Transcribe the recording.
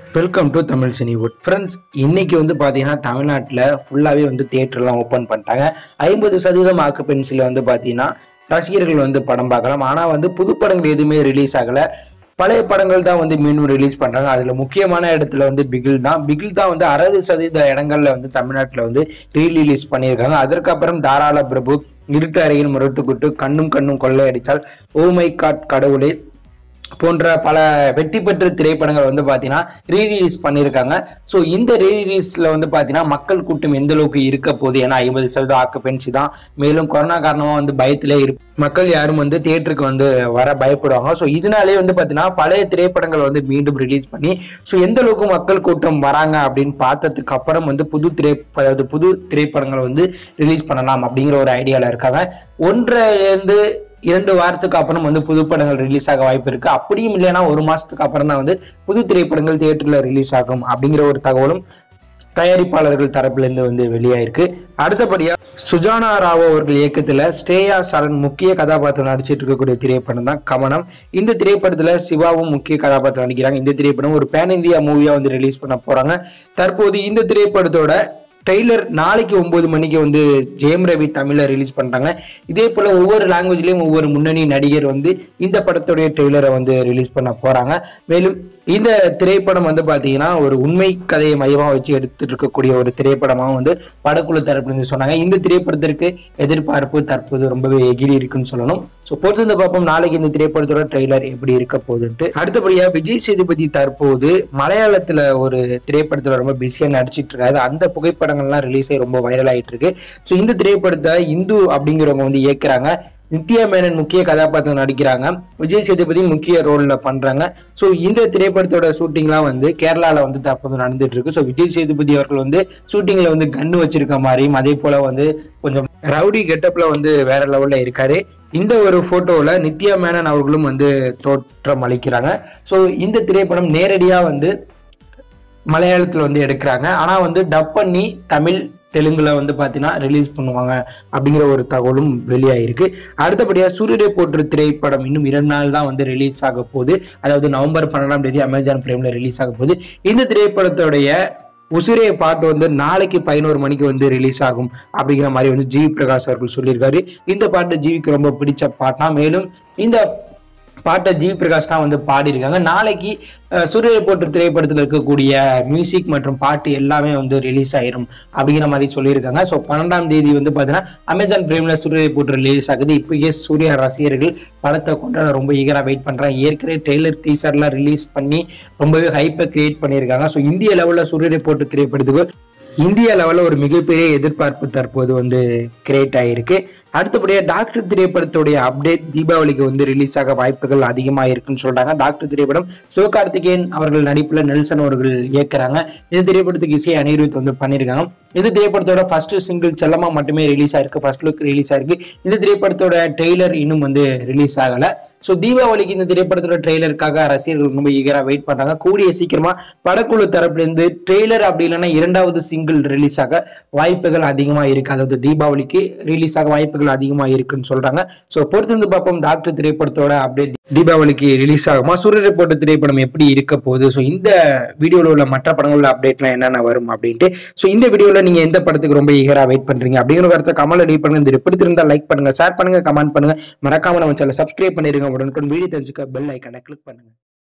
welcome to Tamil cinewood friends இன்னைக்கு வந்து பார்த்தீங்கன்னா தமிழ்நாட்டில் ஃபுல்லாகவே வந்து தியேட்டர்லாம் ஓப்பன் பண்ணிட்டாங்க ஐம்பது சதவீதம் ஆக்குபென்சியில் வந்து பார்த்தீங்கன்னா ரசிகர்கள் வந்து படம் பார்க்கலாம் ஆனால் வந்து புது படங்கள் எதுவுமே ரிலீஸ் ஆகலை பழைய படங்கள் தான் வந்து மீண்டும் ரிலீஸ் பண்ணுறாங்க அதில் முக்கியமான இடத்துல வந்து பிகில் தான் பிகில் தான் வந்து அறுபது சதவீத இடங்கள்ல வந்து தமிழ்நாட்டில் வந்து ரீ ரிலீஸ் பண்ணியிருக்காங்க அதற்கப்புறம் தாராள பிரபு இருட்டு அறையில் முரட்டுக்குட்டு கண்ணும் கண்ணும் கொள்ளையடித்தால் ஓமை காட் கடவுளே போன்ற பல வெற்றி பெற்ற திரைப்படங்கள் வந்து பார்த்தீங்கன்னா ரீ ரிலீஸ் பண்ணியிருக்காங்க ஸோ இந்த ரீ ரிலீஸில் வந்து பார்த்தீங்கன்னா மக்கள் கூட்டம் எந்த அளவுக்கு இருக்க போகுது ஏன்னா ஐம்பது சதவீதம் ஆக்குபென்சி தான் மேலும் கொரோனா காரணமாக வந்து பயத்திலே இரு மக்கள் யாரும் வந்து தியேட்டருக்கு வந்து வர பயப்படுவாங்க ஸோ இதனாலே வந்து பார்த்தீங்கன்னா பழைய திரைப்படங்கள் வந்து மீண்டும் ரிலீஸ் பண்ணி ஸோ எந்த அளவுக்கு மக்கள் கூட்டம் வராங்க அப்படின்னு பார்த்ததுக்கு அப்புறம் வந்து புது திரை அதாவது புது திரைப்படங்களை வந்து ரிலீஸ் பண்ணலாம் அப்படிங்கிற ஒரு ஐடியாவில் இருக்காங்க ஒன்றைலேருந்து இரண்டு வாரத்துக்கு அப்புறம் வந்து புது படங்கள் ரிலீஸ் ஆக வாய்ப்பு இருக்கு அப்படியும் இல்லைன்னா ஒரு மாசத்துக்கு அப்புறம் தான் வந்து புது திரைப்படங்கள் தியேட்டர்ல ரிலீஸ் ஆகும் அப்படிங்கிற ஒரு தகவலும் தயாரிப்பாளர்கள் தரப்பிலிருந்து வந்து வெளியாயிருக்கு அடுத்தபடியா சுஜானா ராவ் அவர்கள் இயக்கத்துல ஸ்ரேயா சரண் முக்கிய கதாபாத்திரம் நடிச்சிட்டு இருக்கக்கூடிய திரைப்படம் தான் கமனம் இந்த திரைப்படத்துல சிவாவும் முக்கிய கதாபாத்திரம் நடிக்கிறாங்க இந்த திரைப்படம் ஒரு பேன் இந்தியா மூவியா வந்து ரிலீஸ் பண்ண போறாங்க தற்போது இந்த திரைப்படத்தோட ட்ரெய்லர் நாளைக்கு ஒன்பது மணிக்கு வந்து ஜெயம் ரவி தமிழ்ல ரிலீஸ் பண்றாங்க இதே போல ஒவ்வொரு லாங்குவேஜ்லயும் ஒவ்வொரு முன்னணி நடிகர் வந்து இந்த படத்துடைய ட்ரெய்லரை வந்து ரிலீஸ் பண்ண போறாங்க மேலும் இந்த திரைப்படம் வந்து பாத்தீங்கன்னா ஒரு உண்மை கதையை மையமாக வச்சு எடுத்துட்டு இருக்கக்கூடிய ஒரு திரைப்படமாக வந்து படக்குழு தரப்புலேருந்து சொன்னாங்க இந்த திரைப்படத்திற்கு எதிர்பார்ப்பு தற்போது ரொம்பவே எகிரி இருக்குன்னு சொல்லணும் ஸோ பொறுத்திருந்து பார்ப்போம் நாளைக்கு இந்த திரைப்படத்தோட ட்ரெய்லர் எப்படி இருக்க போகுதுன்ட்டு அடுத்தபடியா விஜய் சேதுபதி தற்போது மலையாளத்துல ஒரு திரைப்படத்துல ரொம்ப பிஸியா நடிச்சிட்டு இருக்காரு அந்த புகைப்படங்கள்லாம் ரிலீஸ் ஆகி ரொம்ப வைரல் ஆயிட்டு இருக்கு ஸோ இந்த திரைப்படத்தை இந்து அப்படிங்கிறவங்க வந்து இயக்குறாங்க நித்யா மேனன் முக்கிய கதாபாத்திரம் நடிக்கிறாங்க விஜய் சேதுபதி முக்கிய ரோல்ல பண்றாங்க ஸோ இந்த திரைப்படத்தோட ஷூட்டிங்லாம் வந்து கேரளால வந்து தற்போது நடந்துட்டு இருக்கு ஸோ விஜய் சேதுபதி அவர்கள் வந்து ஷூட்டிங்ல வந்து கன்னு வச்சிருக்க மாதிரியும் அதே போல வந்து கொஞ்சம் ரவுடி கெட்டப்ல வந்து வேற லெவல்ல இருக்காரு இந்த ஒரு போட்டோவில் நித்யா மேனன் அவர்களும் வந்து தோற்றம் அளிக்கிறாங்க ஸோ இந்த திரைப்படம் நேரடியாக வந்து மலையாளத்தில் வந்து எடுக்கிறாங்க ஆனால் வந்து டப் பண்ணி தமிழ் தெலுங்குல வந்து பார்த்தீங்கன்னா ரிலீஸ் பண்ணுவாங்க அப்படிங்கிற ஒரு தகவலும் வெளியாயிருக்கு அடுத்தபடியாக சூரியரை போற்று திரைப்படம் இன்னும் இரண்டு நாள் தான் வந்து ரிலீஸ் ஆக போகுது அதாவது நவம்பர் பன்னெண்டாம் தேதி அமேசான் பிரைம்ல ரிலீஸ் ஆக போகுது இந்த திரைப்படத்துடைய உசிரே பாட்டு வந்து நாளைக்கு பதினோரு மணிக்கு வந்து ரிலீஸ் ஆகும் அப்படிங்கிற மாதிரி வந்து ஜிவி பிரகாஷ் அவர்கள் சொல்லியிருக்காரு இந்த பாட்டு ஜிவிக்கு ரொம்ப பிடிச்ச பாட்டா மேலும் இந்த பாட்டை ஜிவி பிரகாஷ் தான் வந்து பாடியிருக்காங்க நாளைக்கு அஹ், சூரிய போட்டு திரைப்படத்தில் இருக்கக்கூடிய மியூசிக் மற்றும் பாட்டு எல்லாமே வந்து ரிலீஸ் ஆயிரும் அப்படிங்கிற மாதிரி சொல்லியிருக்காங்க ஸோ பன்னெண்டாம் தேதி வந்து பார்த்தீங்கன்னா அமேசான் பிரேம்ல சூரிய போட்டு ரிலீஸ் ஆகுது இப்போயே சூர்யா ரசிகர்கள் படத்தை கொண்டாட ரொம்ப ஈகராக வெயிட் பண்ணுறாங்க ஏற்கனவே ட்ரெய்லர் டீசர்லாம் ரிலீஸ் பண்ணி ரொம்பவே ஹைப்பை கிரியேட் பண்ணியிருக்காங்க ஸோ இந்திய லெவலில் சூரிய போட்டு திரைப்படத்துக்கு இந்திய லெவலில் ஒரு மிகப்பெரிய எதிர்பார்ப்பு தற்போது வந்து கிரியேட் ஆகிருக்கு அடுத்தபடியாக டாக்டர் திரைப்படத்துடைய அப்டேட் தீபாவளிக்கு வந்து ரிலீஸ் ஆக வாய்ப்புகள் அதிகமாக இருக்குன்னு சொல்றாங்க டாக்டர் திரைப்படம் சிவகார்த்திகேயன் அவர்கள் நடிப்பில் நெல்சன் அவர்கள் இயக்குறாங்க இந்த திரைப்படத்துக்கு இசை அனிருத் வந்து பண்ணியிருக்காங்க இந்த திரைப்படத்தோட ஃபர்ஸ்ட் சிங்கிள் செல்லமா மட்டுமே ரிலீஸ் ஆயிருக்கு ஃபர்ஸ்ட் லுக் ரிலீஸ் ஆயிருக்கு இந்த திரைப்படத்தோட ட்ரெய்லர் இன்னும் வந்து ரிலீஸ் ஆகல ஸோ தீபாவளிக்கு இந்த திரைப்படத்தோட ட்ரெய்லருக்காக ரசிகர்கள் ரொம்ப ஈகரா வெயிட் பண்றாங்க கூடிய சீக்கிரமா படக்குழு தரப்புல இருந்து ட்ரெய்லர் அப்படி இல்லைன்னா இரண்டாவது சிங்கிள் ரிலீஸ் ஆக வாய்ப்புகள் அதிகமா இருக்கு அதாவது தீபாவளிக்கு ரிலீஸ் ஆக வாய்ப்புகள் அதிகமா இருக்குன்னு சொல்றாங்க ஸோ பொறுத்திருந்து பார்ப்போம் டாக்டர் திரைப்படத்தோட அப்டேட் தீபாவளிக்கு ரிலீஸ் ஆகுமா சூரிய போட்ட திரைப்படம் எப்படி இருக்க போகுது ஸோ இந்த வீடியோவில் உள்ள மற்ற படங்களோட அப்டேட்லாம் என்னென்ன வரும் அப்படின்ட்டு ஸோ இந்த வீடியோவில் நீங்கள் எந்த படத்துக்கு ரொம்ப ஈகரா வெயிட் பண்றீங்க அப்படிங்கிற கருத்தை கமல் அடி பண்ணுங்க இது பிடித்திருந்தா லைக் பண்ணுங்க ஷேர் பண்ணுங்க கமெண்ட் பண்ணுங்க மறக்காம நம்ம சேனல் சப்ஸ்கிரைப் பண்ணிருங்க உடனுக்குடன் வீடியோ தெரிஞ்சுக்க பெல் ஐக்கானை கிளிக் பண்ணுங்க